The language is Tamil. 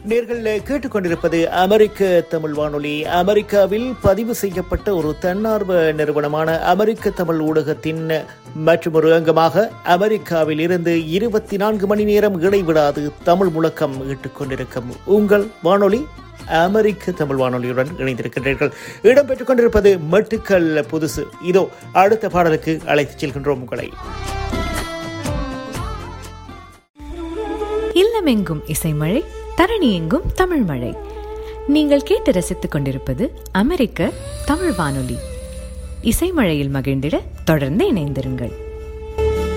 நேர்கள் கேட்டுக்கொண்டிருப்பது அமெரிக்க தமிழ் வானொலி அமெரிக்காவில் பதிவு செய்யப்பட்ட ஒரு தன்னார்வ நிறுவனமான அமெரிக்க தமிழ் ஊடகத்தின் மற்றும் ஒரு அங்கமாக அமெரிக்காவில் இருந்து இருபத்தி நான்கு மணி நேரம் இடைவிடாது தமிழ் முழக்கம் இட்டுக் கொண்டிருக்கும் உங்கள் வானொலி அமெரிக்க தமிழ் வானொலியுடன் இணைந்திருக்கின்றீர்கள் இடம்பெற்றுக் கொண்டிருப்பது மெட்டுக்கள் புதுசு இதோ அடுத்த பாடலுக்கு அழைத்துச் செல்கின்றோம் உங்களை இல்லமெங்கும் இசைமழை தரணி எங்கும் தமிழ் மழை நீங்கள் கேட்டு ரசித்துக் கொண்டிருப்பது அமெரிக்க தமிழ் வானொலி இசைமழையில் மகிழ்ந்திட தொடர்ந்து இணைந்திருங்கள்